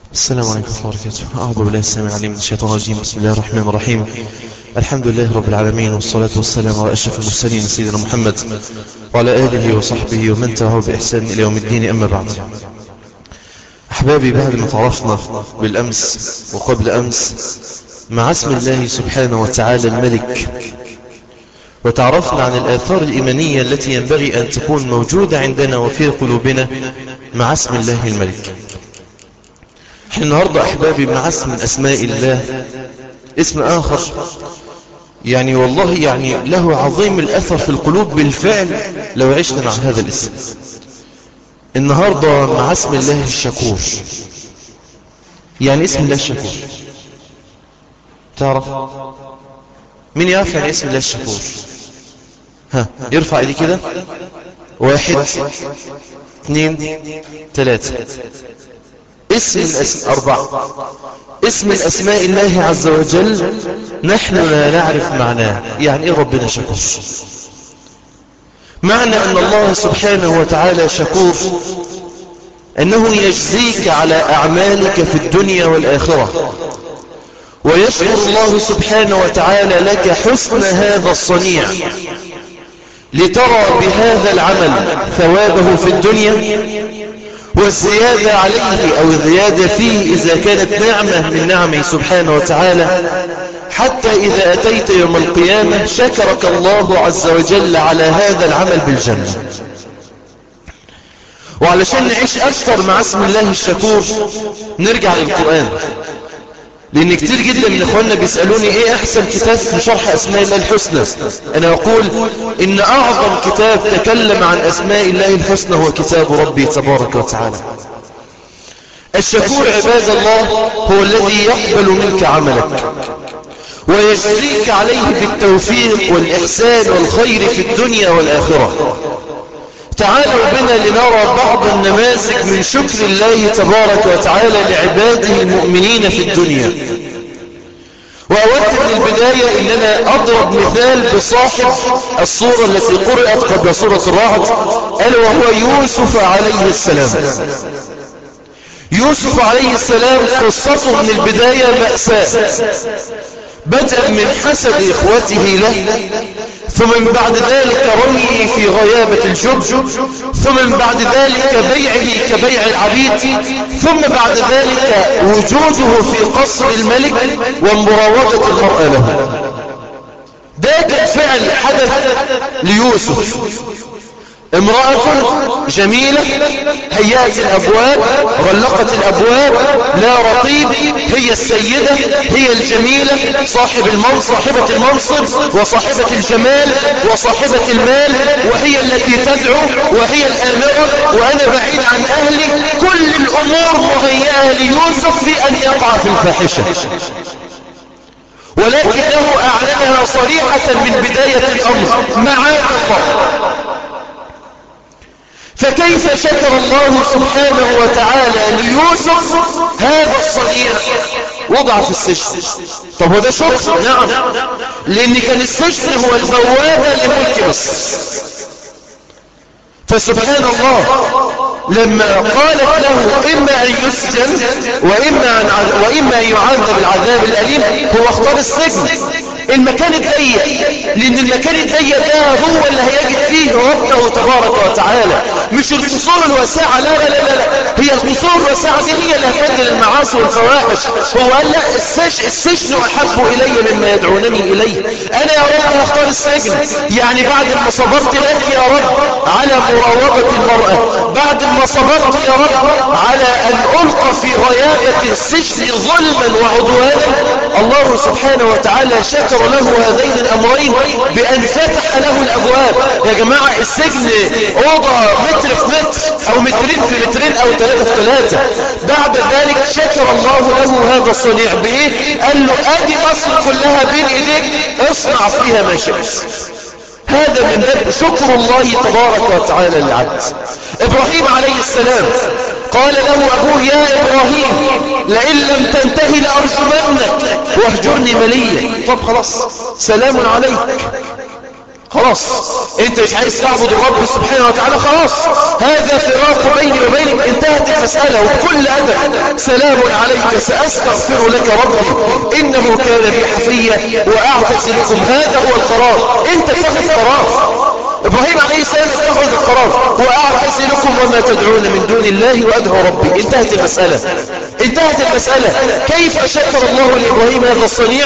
السلام عليكم ورحمة الله وبركاته أعوذ بالله السلام العليم من الشيطان الرجيم بسم الله الرحمن الرحيم الحمد لله رب العالمين والصلاة والسلام على أشرف المرسلين سيدنا محمد وعلى آله وصحبه ومن تبعه بإحسان إلى يوم الدين أما بعد أحبابي بعد ما تعرفنا بالأمس وقبل أمس مع اسم الله سبحانه وتعالى الملك وتعرفنا عن الآثار الإيمانية التي ينبغي أن تكون موجودة عندنا وفي قلوبنا مع اسم الله الملك احنا النهاردة أحبابي مع اسم من أسماء الله اسم آخر يعني والله يعني له عظيم الأثر في القلوب بالفعل لو عشنا مع هذا الاسم النهاردة مع اسم الله الشكور يعني اسم الله الشكور تعرف مين يعرف يعني اسم الله الشكور ها يرفع ايدي كده واحد اثنين ثلاثة اسم الاسم أربعة اسم الأسماء الله عز وجل نحن لا نعرف معناه يعني إيه ربنا شكور معنى أن الله سبحانه وتعالى شكور أنه يجزيك على أعمالك في الدنيا والآخرة ويشكر الله سبحانه وتعالى لك حسن هذا الصنيع لترى بهذا العمل ثوابه في الدنيا والزيادة عليه أو الزيادة فيه إذا كانت نعمة من نعمه سبحانه وتعالى حتى إذا أتيت يوم القيامة شكرك الله عز وجل على هذا العمل بالجنة وعلشان نعيش أكثر مع اسم الله الشكور نرجع للقرآن لأن كتير جدا من إخواننا بيسألوني إيه أحسن كتاب في شرح أسماء الله الحسنى أنا أقول إن أعظم كتاب تكلم عن أسماء الله الحسنى هو كتاب ربي تبارك وتعالى الشكور عباد الله هو الذي يقبل منك عملك ويجزيك عليه بالتوفيق والإحسان والخير في الدنيا والآخرة تعالوا بنا لنرى بعض النماذج من شكر الله تبارك وتعالى لعباده المؤمنين في الدنيا وأود من البداية أن أنا أضرب مثال بصاحب الصورة التي قرأت قبل سورة الرعد ألا وهو يوسف عليه السلام يوسف عليه السلام قصته من البداية مأساة بدأ من حسد إخوته له ثم من بعد ذلك رميه في غيابة الجب ثم من بعد ذلك بيعه كبيع العبيد ثم بعد ذلك وجوده في قصر الملك ومراوغة المرأة له ده كان فعل حدث ليوسف امرأة جميلة هيأت الأبواب غلقت الأبواب لا رقيب هي السيدة هي الجميلة صاحب المنصب صاحبة المنصب وصاحبة الجمال وصاحبة المال وهي التي تدعو وهي الآمرة وأنا بعيد عن أهلي كل الأمور مهيئة ليوسف في أن يقع في الفاحشة ولكنه أعلنها صريحة من بداية الأمر معاذ الله فكيف شكر الله سبحانه وتعالى ليوسف هذا الصغير وضع في السجن طب وده شكر نعم لان كان السجن هو البوابة لملك مصر فسبحان الله لما قالت له إما أن يسجن وإما أن, وإما أن يعذب العذاب الأليم هو اختار السجن المكان الضيق لأن المكان الضيق ده هو اللي هيجد فيه ربه تبارك وتعالى مش القصور الواسعة لا لا لا لا هي القصور الواسعة دي هي اللي هتنزل المعاصي والفواحش هو قال لا السجن, السجن أحب إلي مما يدعونني إليه أنا يا رب هختار السجن يعني بعد ما صبرت لك يا رب على مراوغة المرأة بعد ما صبرت يا رب على أن ألقى في غيابة السجن ظلما وعدوانا الله سبحانه وتعالى شكر له هذين الأمرين بأن فتح له الأبواب يا جماعة السجن أوضة متر في متر أو مترين في مترين أو ثلاثة في ثلاثة بعد ذلك شكر الله له هذا الصنيع بإيه قال له أدي مصر كلها بين إيديك اصنع فيها ما شئت هذا من باب شكر الله تبارك وتعالى للعبد إبراهيم عليه السلام قال له أبوه يا إبراهيم لئن لم تنتهي لأرجمنك واهجرني مليا طب خلاص سلام عليك خلاص انت مش عايز تعبد الرب سبحانه وتعالى خلاص هذا فراق بيني وبينك انتهت المسألة وبكل أدب سلام عليك سأستغفر لك ربي إنه كان بي حفيا وأعتزلكم هذا هو القرار انت تاخذ قرار إبراهيم عليه السلام اتخذ القرار وأعتزلكم وما تدعون من دون الله وأدعو ربي انتهت المسألة انتهت المسألة كيف شكر الله لإبراهيم هذا الصنيع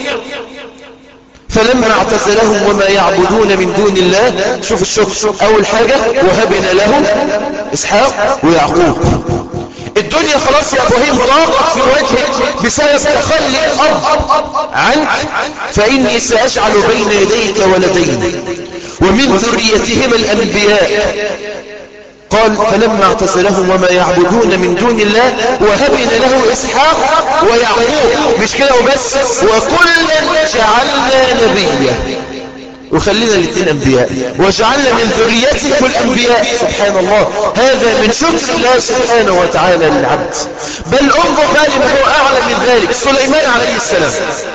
فلما اعتزلهم وما يعبدون من دون الله شوف الشكر أول حاجة وهبنا له إسحاق ويعقوب الدنيا خلاص يا ابراهيم ضاقت في وجهك بسبب تخلي الارض عنك فاني ساجعل بين يديك ولدين ومن ذريتهما الانبياء قال فلما اعتزلهم وما يعبدون من دون الله وهبنا له إسحاق ويعقوب مش كده وبس وكلا جعلنا نبيا وخلينا الاثنين انبياء وجعلنا من ذريتهم الانبياء سبحان الله هذا من شكر الله سبحانه وتعالى للعبد بل انظر بقى لما هو اعلى من ذلك سليمان عليه السلام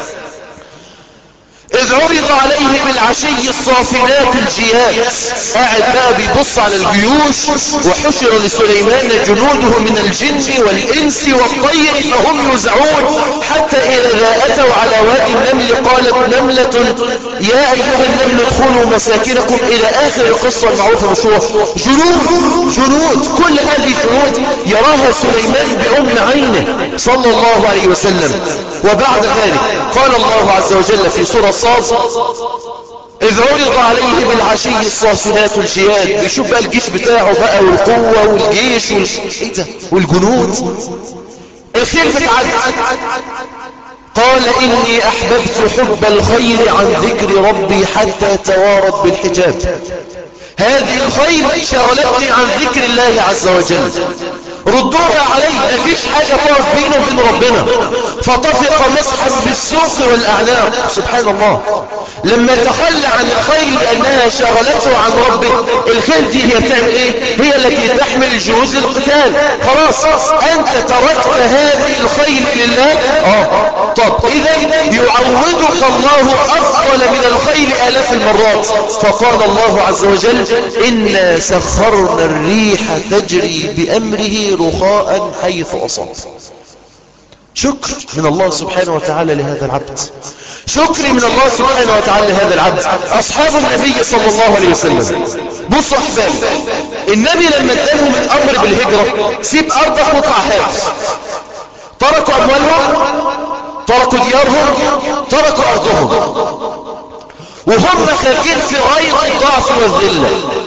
إذ عرض عليه بالعشي الصافنات الجياد قاعد بقى بيبص على الجيوش وحشر لسليمان جنوده من الجن والإنس والطير فهم يزعون حتى إذا أتوا على وادي النمل قالت نملة يا أيها النمل ادخلوا مساكنكم إلى آخر القصة المعروفة مشهورة جنود جنود كل هذه الجنود يراها سليمان بأم عينه صلى الله عليه وسلم وبعد ذلك قال الله عز وجل في سورة الصاد إذ عرض عليه بالعشي الصافنات الجياد بيشوف بقى الجيش بتاعه بقى والقوة والجيش وال... والجنود الخير بتعد قال إني أحببت حب الخير عن ذكر ربي حتى توارت بالحجاب هذه الخير شغلتني عن ذكر الله عز وجل ردوها عليه مفيش حاجة تقف بينه وبين ربنا فطفق مسحا بالسوق والأعناق سبحان الله لما تخلى عن الخير لأنها شغلته عن ربه الخير دي هي بتعمل ايه هي التي تحمل الجهوز للقتال خلاص انت تركت هذه الخير لله اه طب اذا يعودك الله افضل من الخير الاف المرات فقال الله عز وجل إنا سخرنا الريح تجري بأمره رخاء حيث أصاب شكر من الله سبحانه وتعالى لهذا العبد شكر من الله سبحانه وتعالى لهذا العبد أصحاب النبي صلى الله عليه وسلم بصوا أحباب النبي لما ادالهم الأمر بالهجرة سيب أرضك واطلع حاج تركوا أموالهم تركوا ديارهم تركوا أرضهم وهم خارجين في غير الضعف والذلة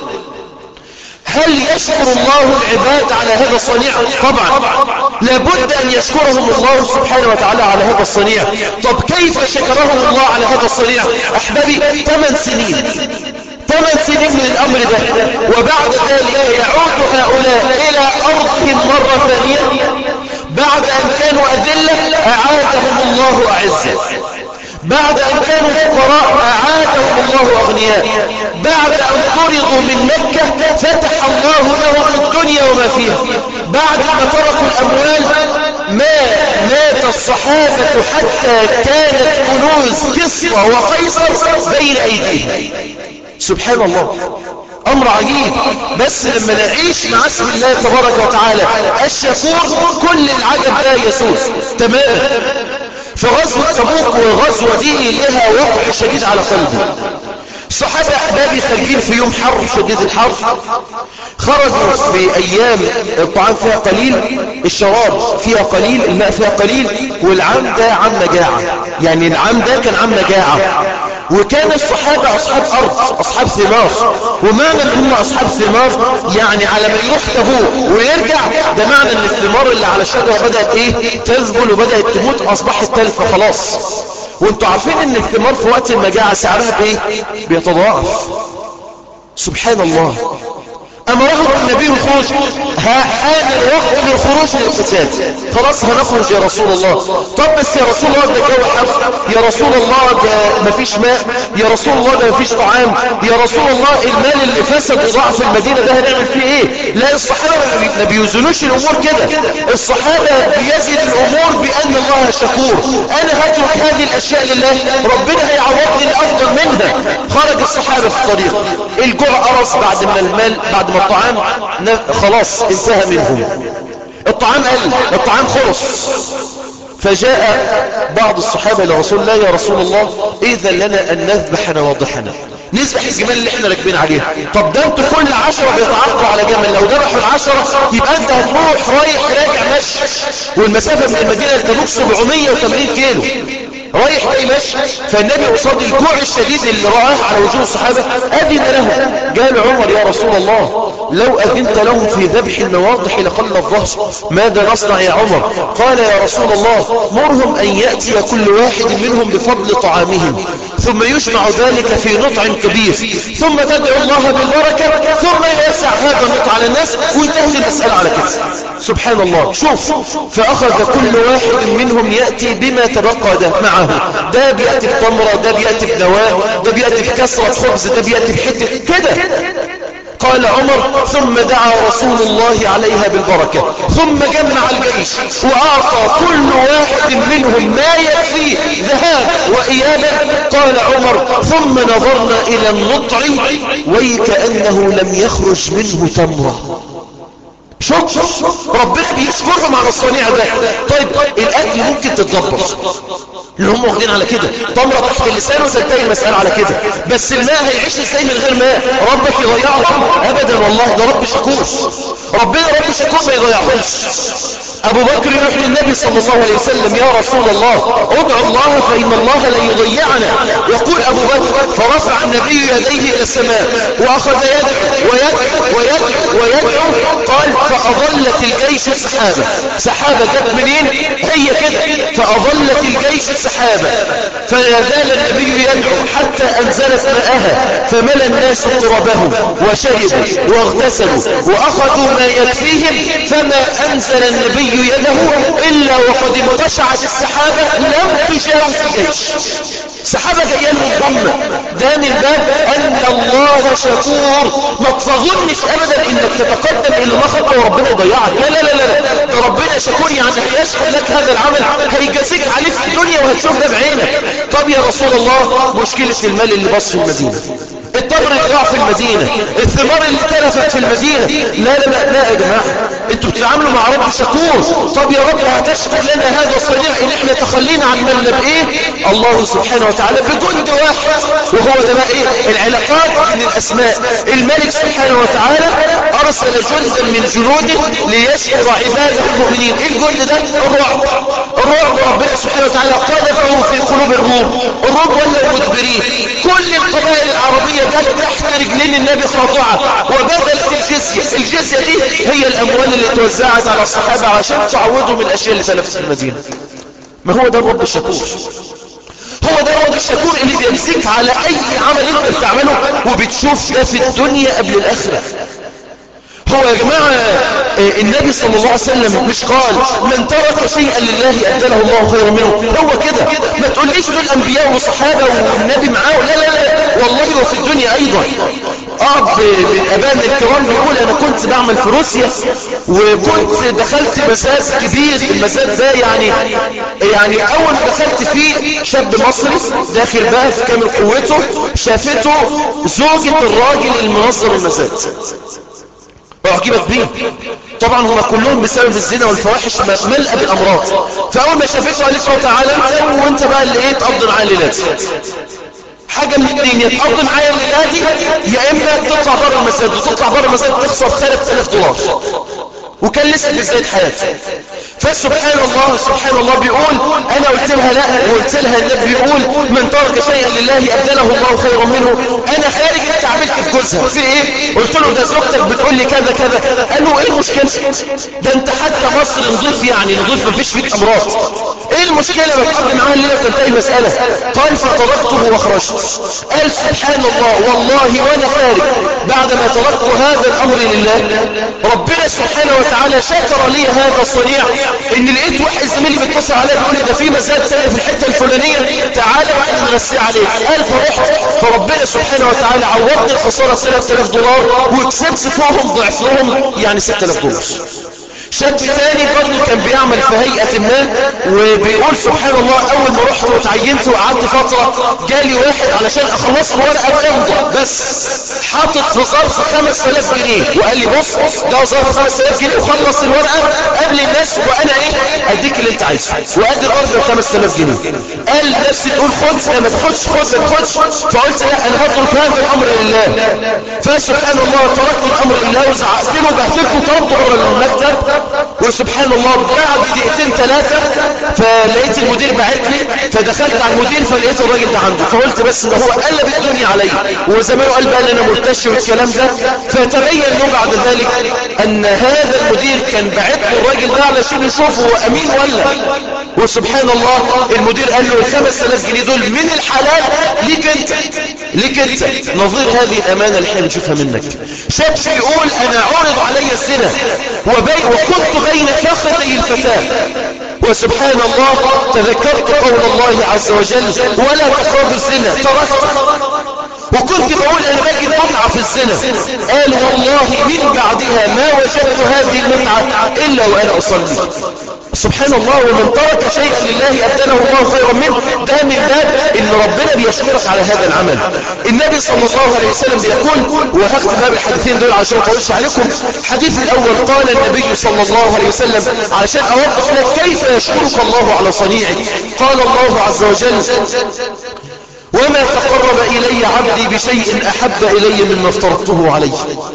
هل يشكر الله العباد على هذا الصنيع طبعا لابد أن يشكرهم الله سبحانه وتعالى على هذا الصنيع طب كيف شكرهم الله على هذا الصنيع أحبابي 8 سنين 8 سنين من الأمر ده وبعد ذلك يعود هؤلاء إلى أرضهم مرة ثانية بعد أن كانوا أذلة أعادهم الله أعزة بعد أن كانوا فقراء أعادهم الله أغنياء بعد أن طردوا من مكة فتح الله لهم الدنيا وما فيها بعد ما تركوا الأموال ما مات الصحابة حتى كانت كنوز كسرى وقيصر بين أيديهم سبحان الله أمر عجيب بس لما نعيش مع اسم الله تبارك وتعالى الشكور كل العجب لا يسوس تماما فغزوة تبوك والغزوة دي لها وقع شديد على قلبي الصحابة أحبابي خارجين في يوم حر شديد الحر خرجوا في أيام الطعام فيها قليل الشراب فيها قليل الماء فيها قليل والعام ده عام مجاعة يعني العام ده كان عام مجاعة وكان الصحابة أصحاب أرض أصحاب ثمار ومعنى أن هم أصحاب ثمار يعني على ما يروح تبوه ويرجع ده معنى أن الثمار اللي على الشجرة بدأت إيه تذبل وبدأت تموت أصبحت تلفة خلاص وانتوا عارفين ان الثمار في وقت المجاعة سعرها بايه بيتضاعف سبحان الله امرهم النبي الخروج ها حان الوقت للخروج للقتال خلاص هنخرج يا رسول الله طب بس يا رسول الله ده جو حر يا رسول الله ده مفيش ماء يا رسول الله ده مفيش طعام يا رسول الله المال اللي فسد وضعف المدينة ده هنعمل فيه ايه لا الصحابة ما بيوزنوش الامور كده الصحابة بيزن الامور بان الله الله شكور انا هترك هذه الاشياء لله ربنا هيعوضني الافضل منها خرج الصحابة في الطريق الجوع قرص بعد ما المال بعد ما الطعام خلاص انتهى منهم الطعام قل الطعام خلص فجاء بعض الصحابة لرسول الله يا رسول الله إذا لنا أن نذبح نواضحنا نذبح الجمال اللي احنا راكبين عليها طب ده انتوا كل عشرة بيتعاقبوا على جمل لو ذبحوا العشرة يبقى انت هتروح رايح راجع مشي والمسافة من المدينة لتبوك 780 كيلو رايح جاي مشي فالنبي قصاد الجوع الشديد اللي رآه على وجوه الصحابة أذن له قال عمر يا رسول الله لو أذنت لهم في ذبح النواضح لقل الظهر ماذا نصنع يا عمر قال يا رسول الله مرهم أن يأتي كل واحد منهم بفضل طعامهم ثم يجمع ذلك في نطع كبير ثم تدعو الله بالبركة ثم يوسع هذا النطع على الناس وانتهت المسألة على كده سبحان الله شوف فأخذ كل واحد منهم يأتي بما تبقى ده معه ده بيأتي بتمرة ده بيأتي بنواة ده بيأتي بكسرة خبز ده بيأتي بحتة كده قال عمر ثم دعا رسول الله عليها بالبركة ثم جمع الجيش وأعطى كل واحد منهم ما يكفي ذهاب وإيابا قال عمر ثم نظرنا إلى النطع ويكأنه لم يخرج منه تمره شكر ربنا بيشكرهم على الصنيع ده طيب الاكل ممكن تتدبر اللي هم واخدين على كده تمره تحت اللسان وتنتهي المساله على كده بس الماء هيعيش ازاي من غير ماء ربك يضيعهم ابدا والله ده رب شكور ربنا رب شكور ما يضيعهمش ابو بكر يروح للنبي صلى الله عليه وسلم يا رسول الله ادعو الله فان الله لا يضيعنا يقول ابو بكر فرفع النبي يديه الى السماء واخذ يدعو ويدعو ويدعو ويدعو قال فاظلت الجيش سحابه سحابه جت منين هي كده فاظلت الجيش سحابه فلا زال النبي يدعو حتى انزلت ماءها فملى الناس ترابهم وشربوا واغتسلوا واخذوا ما يكفيهم فما انزل النبي يده إلا وقد انتشعت السحابة لم تجاوز الجيش سحابة جاية لهم ضمة ده من باب أن الله شكور ما تظنش أبدا إنك تتقدم إلى مخط وربنا يضيعك لا لا لا لا ده ربنا شكور يعني هيشكر لك هذا العمل هيجازيك عليه في الدنيا وهتشوف ده بعينك طب يا رسول الله مشكلة المال اللي بص في المدينة التمر اللي ضاع في المدينة الثمار اللي تلفت في المدينة لا لا لا لا يا جماعة انتوا بتتعاملوا مع رب شكور طب يا رب هتشكر لنا هذا الصنيع ان احنا تخلينا عن مالنا بايه الله سبحانه وتعالى بجند واحد وهو ده بقى ايه العلاقات من الاسماء الملك سبحانه وتعالى ارسل جندا من جنوده ليشكر عباده المؤمنين ايه الجند ده الرعب الرعب ربنا سبحانه وتعالى قذفه في قلوب الروم الروم ولا المدبرين كل القبائل العربية جت تحت رجلين النبي خاضعة وبدلت الجزية الجزية دي هي الأموال اللي توزعت على الصحابة عشان تعوضهم الأشياء اللي سلفت في المدينة ما هو ده الرب الشكور هو ده الرب الشكور اللي بيمسك على أي عمل انت بتعمله وبتشوف ده في الدنيا قبل الآخرة هو يا جماعة النبي صلى الله عليه وسلم مش قال من ترك شيئا لله أدله الله خيرا منه هو كده ما تقوليش دول أنبياء وصحابة والنبي معاه لا لا لا والله وفي الدنيا أيضا أب من أبانا الكرام بيقول أنا كنت بعمل في روسيا وكنت دخلت مساد كبير المساد ده يعني يعني أول ما دخلت فيه شاب مصري داخل بقى في كامل قوته شافته زوجة الراجل المنظم المساد اعجبت بيه طبعا هم كلهم بسبب الزنا والفواحش ملأ بالامراض فاول ما شافته قالت له تعالى وانت بقى اللي ايه تقضي معايا الليلات حاجة من الاثنين يا تقضي معايا الليلات دي يا اما تطلع بره المساجد وتطلع بره المساجد تخسر 3000 دولار وكان لسه في بدايه حياته فسبحان الله سبحان الله بيقول انا قلت لها لا وقلت لها النبي بيقول من ترك شيئا لله ابدله الله خيرا منه انا خارج انت عملت في جوزها في ايه قلت له ده زوجتك بتقول لي كذا كذا قال له ايه المشكله ده انت حتى مصر نضيف يعني نضيف مفيش فيك امراض ايه المشكله بتقضي معاها الليله وتنتهي المساله قال فطرقته وخرجت قال سبحان الله والله وانا خارج بعد ما تركت هذا الامر لله ربنا سبحانه وتعالى شكر لي هذا الصنيع ان لقيت واحد زميلي بيتصل عليا بيقول لي ده في مزاد تاني في الحته الفلانيه تعالى واحنا نغسيه عليك قال فرحت فربنا سبحانه وتعالى عوضني الخساره 3000 دولار وكسبت فيهم ضعفهم يعني 6000 دولار شاب ثاني برضه كان بيعمل في هيئة ما وبيقول سبحان الله اول ما رحت وتعينت وقعدت فترة جالي واحد علشان اخلص له ورقة بامضة بس حاطط في ظرف 5000 جنيه وقال لي بص ده ظرف 5000 جنيه وخلص الورقة قبل الناس وانا ايه اديك اللي انت عايزه وادي الارض ب 5000 جنيه قال نفسي تقول خد لا ما تاخدش خد ما تاخدش فقلت لا انا بطلب هذا الامر لله فسبحان الله تركت الامر لله وزعقت له وبهدلته وطلبت بره المكتب وسبحان الله بعد دقيقتين ثلاثة فلقيت المدير باعت لي فدخلت على المدير فلقيت الراجل ده عنده فقلت بس ان هو قلب الدنيا عليا وزمانه قال بقى انا مرتشي والكلام ده فتبين له بعد ذلك ان هذا المدير كان باعت له الراجل ده علشان يشوف هو امين ولا وسبحان الله المدير قال له ال 5000 جنيه دول من الحلال ليك انت ليك انت نظير هذه الامانه اللي احنا بنشوفها منك شاب يقول انا عرض علي الزنا وبي وكنت بين فخذي الفتاه وسبحان الله تذكرت قول الله عز وجل ولا تقربوا الزنا تركت وكنت بقول انا باجي متعة في الزنا قال والله من بعدها ما وجدت هذه المتعة الا وانا اصلي سبحان الله ومن ترك شيئا لله أبدله الله خيرا منه ده من باب ان ربنا بيشكرك على هذا العمل النبي صلى الله عليه وسلم بيقول وهختم باب الحديثين دول عشان اطولش عليكم الحديث الاول قال النبي صلى الله عليه وسلم علشان اوضح لك كيف يشكرك الله على صنيعك قال الله عز وجل وما تقرب إلي عبدي بشيء أحب إلي مما افترضته عليه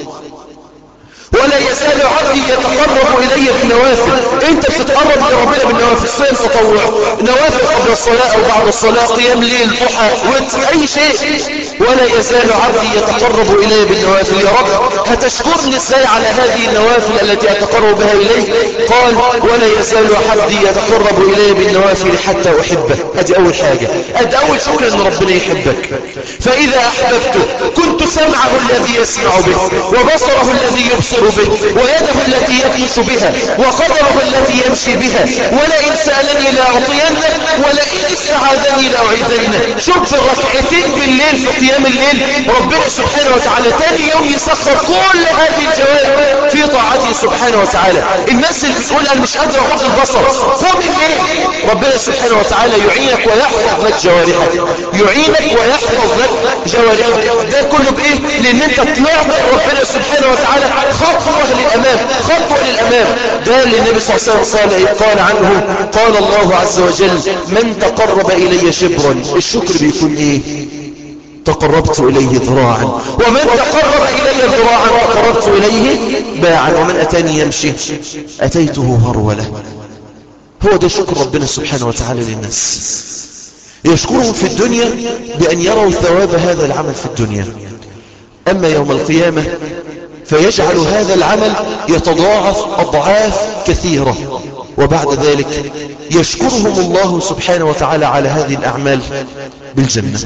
ولا يزال عبدي يتقرب إلي بالنوافل انت بتتقرب لربنا بالنوافل صيام تطوع نوافل قبل الصلاة أو بعد الصلاة قيام ليل ضحى وتر أي شيء ولا يزال عبدي يتقرب إلي بالنوافل يا رب هتشكرني ازاي على هذه النوافل التي أتقرب بها إليه قال ولا يزال عبدي يتقرب إلي بالنوافل حتى أحبه هذه أول حاجة هذه أول شكر أن ربنا يحبك فإذا أحببته كنت سمعه الذي يسمع به وبصره الذي يبصر به ويده التي يبطش بها وقدره التي يمشي بها ولئن سألني لأعطينه ولئن استعاذني لأعيذنه شوف في الركعتين بالليل في قيام الليل ربنا سبحانه وتعالى تاني يوم يسخر كل هذه الجوارح في طاعته سبحانه وتعالى الناس اللي بتقول انا مش قادر اغض البصر قوم الليل ربنا سبحانه وتعالى يعينك ويحفظ لك جوارحك يعينك ويحفظ لك جوارحك ده كله بايه لان انت طلعت ربنا سبحانه وتعالى خطوة للأمام خطوة للأمام ده اللي النبي صلى الله عليه وسلم قال عنه قال الله عز وجل من تقرب إلي شبرا الشكر بيكون إيه تقربت إليه ذراعا ومن تقرب إلي ذراعا تقربت إليه باعا ومن أتاني يمشي أتيته هرولة هو ده شكر ربنا سبحانه وتعالى للناس يشكرهم في الدنيا بأن يروا ثواب هذا العمل في الدنيا أما يوم القيامة فيجعل هذا العمل يتضاعف أضعاف كثيرة وبعد ذلك يشكرهم الله سبحانه وتعالى على هذه الأعمال بالجنة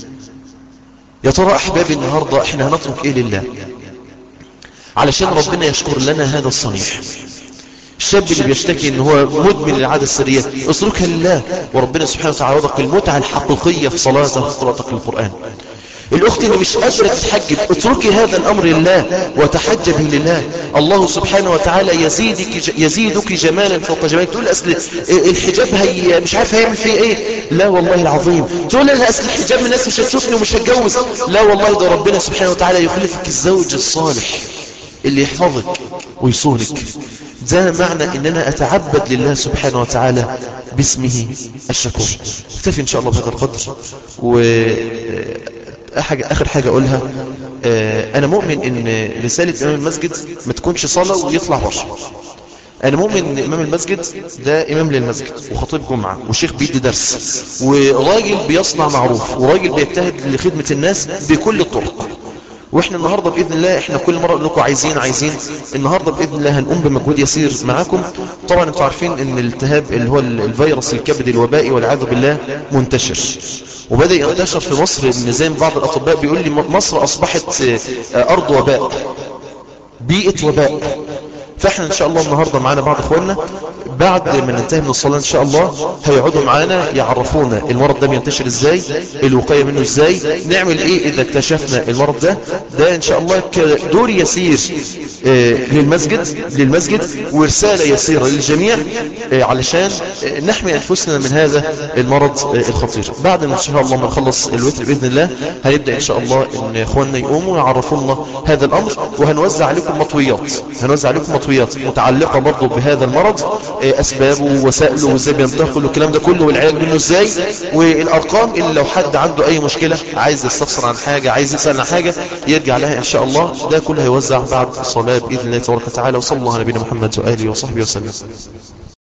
يا ترى أحبابي النهاردة احنا هنترك ايه لله علشان ربنا يشكر لنا هذا الصنيع الشاب اللي بيشتكي ان هو مدمن العادة السرية اتركها لله وربنا سبحانه وتعالى وضق المتعة الحقيقية في صلاتك وفي قراءتك للقرآن الأخت اللي مش قادرة تتحجب اتركي هذا الأمر لله وتحجبي لله الله سبحانه وتعالى يزيدك, يزيدك جمالا فوق جمالك تقول أصل الحجاب هي مش عارف هيعمل فيه ايه لا والله العظيم تقول لها أصل الحجاب الناس مش هتشوفني ومش هتجوز لا والله ده ربنا سبحانه وتعالى يخلفك الزوج الصالح اللي يحفظك ويصونك ده معنى ان انا اتعبد لله سبحانه وتعالى باسمه الشكور اكتفي ان شاء الله بهذا القدر و حاجة آخر حاجة أقولها آه أنا مؤمن إن رسالة إمام المسجد ما تكونش صلاة ويطلع بره أنا مؤمن إن إمام المسجد ده إمام للمسجد وخطيب جمعة وشيخ بيدي درس وراجل بيصنع معروف وراجل بيجتهد لخدمة الناس بكل الطرق واحنا النهاردة بإذن الله احنا كل مرة نقول لكم عايزين عايزين النهاردة بإذن الله هنقوم بمجهود يسير معاكم طبعا انتوا عارفين ان الالتهاب اللي هو الفيروس الكبد الوبائي والعياذ بالله منتشر وبدأ ينتشر في مصر ان زي بعض الاطباء بيقول لي مصر اصبحت ارض وباء بيئة وباء فاحنا ان شاء الله النهاردة معانا بعض اخواننا بعد ما ننتهي من الصلاة ان شاء الله هيقعدوا معانا يعرفونا المرض ده بينتشر ازاي الوقاية منه ازاي نعمل ايه اذا اكتشفنا المرض ده ده ان شاء الله دور يسير آه للمسجد للمسجد ورسالة يسيرة للجميع آه علشان آه نحمي انفسنا من هذا المرض الخطير بعد ما ان شاء الله ما نخلص الوتر باذن الله هنبدا ان شاء الله ان اخواننا يقوموا يعرفونا هذا الامر وهنوزع عليكم مطويات هنوزع عليكم مطويات متعلقه برضه بهذا المرض اسبابه ووسائله وازاي بينتقل والكلام ده كله والعلاج منه ازاي والارقام اللي لو حد عنده اي مشكله عايز يستفسر عن حاجه عايز يسال عن حاجه يرجع لها ان شاء الله ده كله هيوزع بعد الصلاه باذن الله تبارك وتعالى وصلى الله على نبينا محمد واله وصحبه وسلم